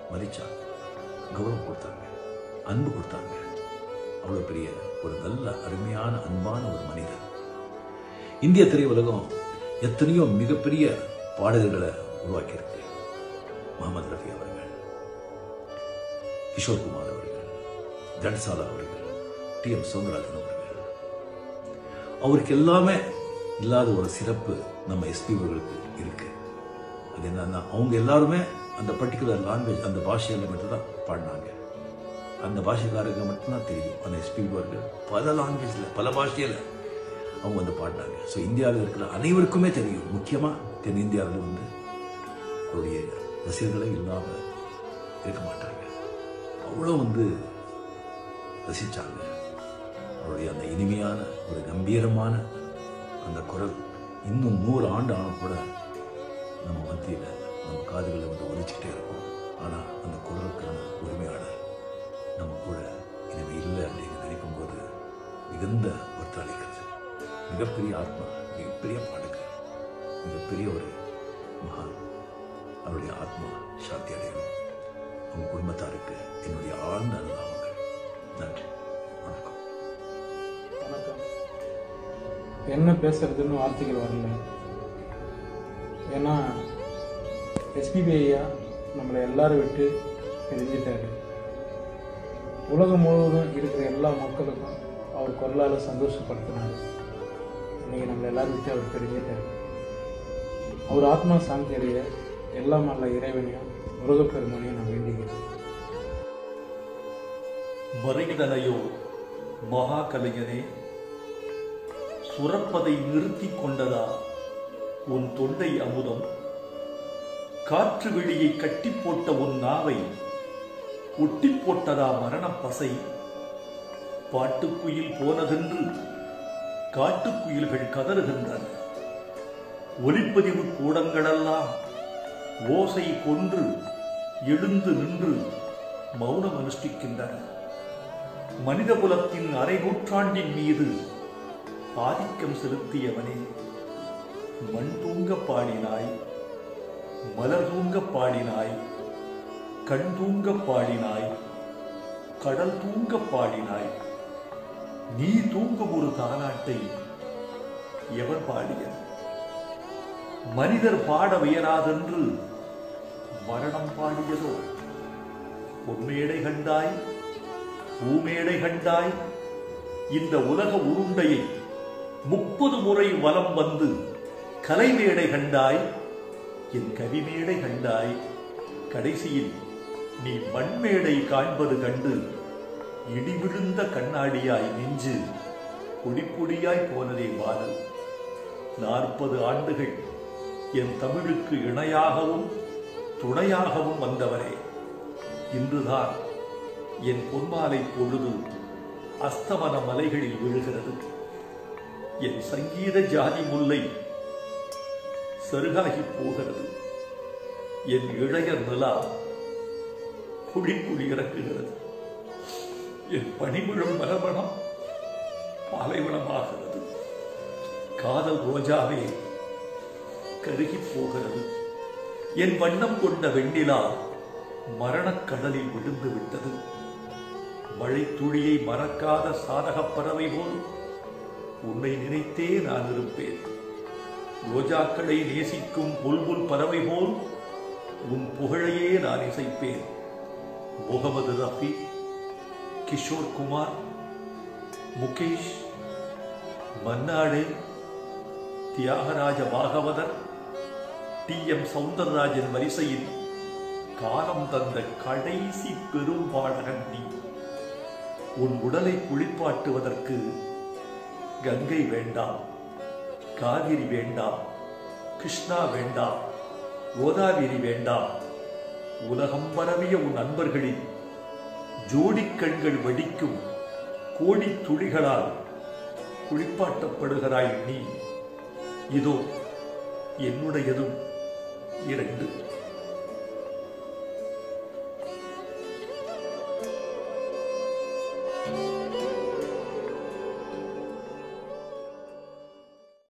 மதிச்சாங்க கௌரவம் கொடுத்தாங்க அன்பு கொடுத்தாங்க அவ்வளோ பெரிய ஒரு நல்ல அருமையான அன்பான ஒரு மனிதர் இந்திய திரையுலகம் எத்தனையோ மிகப்பெரிய பாடகர்களை உருவாக்கியிருக்கு முகமது ரஃபி அவர்கள் கிஷோர் குமார் அவர்கள் தன்சாலா அவர்கள் டி எம் சௌந்தரராஜன் அவர்கள் அவருக்கு எல்லாமே இல்லாத ஒரு சிறப்பு நம்ம எஸ்பி அவர்களுக்கு இருக்கு அது என்னன்னா அவங்க எல்லாருமே அந்த பர்டிகுலர் லாங்குவேஜ் அந்த பாஷையில் மட்டும்தான் பாடினாங்க அந்த பாஷைக்காரங்க மட்டும்தான் தெரியும் அந்த எஸ்பி அவர்கள் பல லாங்குவேஜில் பல பாஷையில் அவங்க வந்து பாடினாங்க ஸோ இந்தியாவில் இருக்கிற அனைவருக்குமே தெரியும் முக்கியமாக தென்னிந்தியாவில் வந்து அவருடைய ரசிகர்களே இல்லாமல் இருக்க மாட்டாங்க அவ்வளோ வந்து ரசித்தாங்க அவருடைய அந்த இனிமையான ஒரு கம்பீரமான அந்த குரல் இன்னும் நூறு ஆண்டு ஆனும் கூட நம்ம மத்தியில் நம்ம காதுகளை வந்து ஒலிச்சுட்டே இருக்கும் ஆனால் அந்த குரலுக்கான உரிமையாளர் நம்ம கூட இனிமே இல்லை அப்படின்னு நினைக்கும் போது மிகுந்த வருத்தம் அளிக்கிறது மிகப்பெரிய ஆத்மா மிகப்பெரிய பாடகர் மிகப்பெரிய ஒரு மகான் அவருடைய ஆத்மா சாந்தி அடையணும் அவங்க குடும்பத்தாருக்கு என்னுடைய ஆழ்ந்த அனுதாபங்கள் நன்றி வணக்கம் வணக்கம் என்ன பேசுறதுன்னு வார்த்தைகள் வரல ஏன்னா எஸ்பிபி ஐயா நம்மளை எல்லாரும் விட்டு பிரிஞ்சிட்டாரு உலகம் முழுவதும் இருக்கிற எல்லா மக்களுக்கும் அவர் குரலால் சந்தோஷப்படுத்தினார் இன்னைக்கு நம்மளை எல்லாரும் விட்டு அவர் பிரிஞ்சிட்டாரு அவர் ஆத்மா சாந்தி அடைய எல்லாம் அல்ல இறைவனையும் முருகப்பெருமானையும் நான் வேண்டிக்கிறேன் மறைந்தனையோ மகா கலைஞனே சுரப்பதை நிறுத்திக் கொண்டதா உன் தொண்டை அமுதம் காற்று வெளியை கட்டி போட்ட உன் நாவை ஒட்டி போட்டதா மரணப் பசை பாட்டுக்குயில் போனதென்று காட்டுக்குயில்கள் கதறுகின்றன ஒலிப்பதிவு கூடங்களெல்லாம் ஓசை கொன்று எழுந்து நின்று மௌனம் அனுஷ்டிக்கின்றன மனிதகுலத்தின் அரை நூற்றாண்டின் மீது ஆதிக்கம் செலுத்தியவனே மண் தூங்க பாடினாய் மலர் தூங்க பாடினாய் கண் தூங்க பாடினாய் கடல் தூங்க பாடினாய் நீ தூங்கும் ஒரு தாலாட்டை எவர் பாடியது மனிதர் பாட வியராதென்று மரணம் பாடியதோ பொன்மேடை கண்டாய் பூமேடை கண்டாய் இந்த உலக உருண்டையை முப்பது முறை வலம் வந்து கலைமேடை கண்டாய் என் கவிமேடை கண்டாய் கடைசியில் நீ மண்மேடை காண்பது கண்டு இடி விழுந்த கண்ணாடியாய் நெஞ்சு பொடிப்பொடியாய் போனதே பாடல் நாற்பது ஆண்டுகள் என் தமிழுக்கு இணையாகவும் துணையாகவும் வந்தவரே இன்றுதான் என் பொன்மாலை பொழுது அஸ்தமன மலைகளில் விழுகிறது என் சங்கீத ஜாதி முல்லை சருகாகி போகிறது என் இளைய நிலா குழிக்குழி இறக்குகிறது என் பனிவிழும் மரபணம் பாலைவனமாகிறது காதல் ரோஜாவே கருகி போகிறது என் வண்ணம் கொண்ட வெண்ணிலா மரணக் கடலில் விழுந்து விட்டது மழை துளியை மறக்காத சாதகப் பறவை போல் உன்னை நினைத்தே நான் இருப்பேன் ரோஜாக்களை நேசிக்கும் புல்புல் பறவை போல் உன் புகழையே நான் இசைப்பேன் முகமது ரஃபி கிஷோர் குமார் முகேஷ் மன்னாடே தியாகராஜ பாகவதர் டி எம் சவுந்தரராஜன் வரிசையில் காலம் தந்த கடைசி பெரும் பாடகன் நீ உன் உடலை குளிப்பாட்டுவதற்கு கங்கை வேண்டாம் காவிரி வேண்டாம் கிருஷ்ணா வேண்டாம் கோதாவிரி வேண்டாம் உலகம் பரவிய உன் நண்பர்களின் ஜோடிக் கண்கள் வடிக்கும் கோடி துளிகளால் குளிப்பாட்டப்படுகிறாய் நீ இதோ என்னுடையதும் இரண்டு